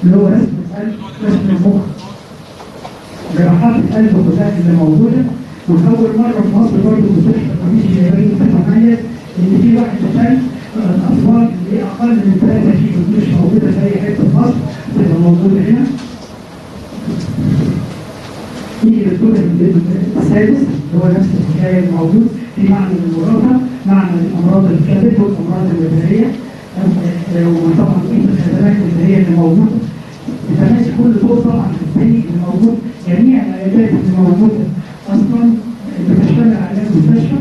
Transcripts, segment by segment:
اللي هو رسم القلب رسم المخ جراحات القلب كلها اللي موجوده واول مره في مصر برضه مستشفى القميص الياباني تتميز ان في واحد تاني الاطفال اللي اقل من 3 كيلو دي مش موجوده في اي حته في مصر تبقى موجوده هنا يجي الدور السادس هو نفس الحكايه الموجود في معنى المرافقه معنى الامراض الكبد والامراض الوبائيه وطبعا في الخدمات اللي هي اللي موجوده بتماشي كل دور طبعا في الثاني اللي موجود جميع العيادات اللي موجوده اصلا بتشتغل على المستشفى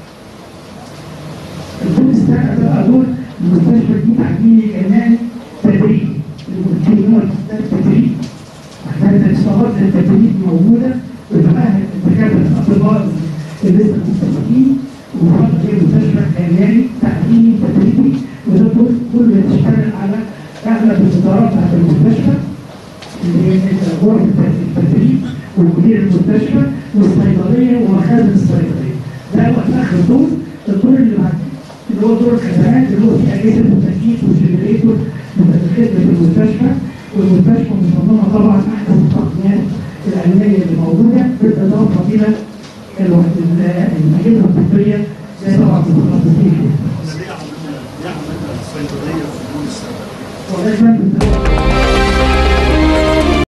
الدور السابع بقى دور المستشفى دي تعديلي كمان تدريبي المستشفى تدريبي كانت الاصابات التدريب موجوده وتؤهل الدكاتره الاطباء اللي لسه مستشفين وفرق غير مستشفى خيالي تعليمي تدريبي وده كل كله يشتغل على اغلب الادارات بتاعت المستشفى اللي هي غرفه التدريب ومدير المستشفى والصيدليه ومخازن الصيدليه ده هو اخر دور الدور اللي بعد اللي هو دور الخدمات اللي هو في اجهزه التكييف والجنريتور خدمه المستشفى والمستشفى مصممه طبعا احدث التقنيات العلميه اللي موجوده بالاضافه الى الاجهزه الطبيه زي طبعا المتخصصين فيها. يعمل يعمل الصيدليه في دون السنه ولازم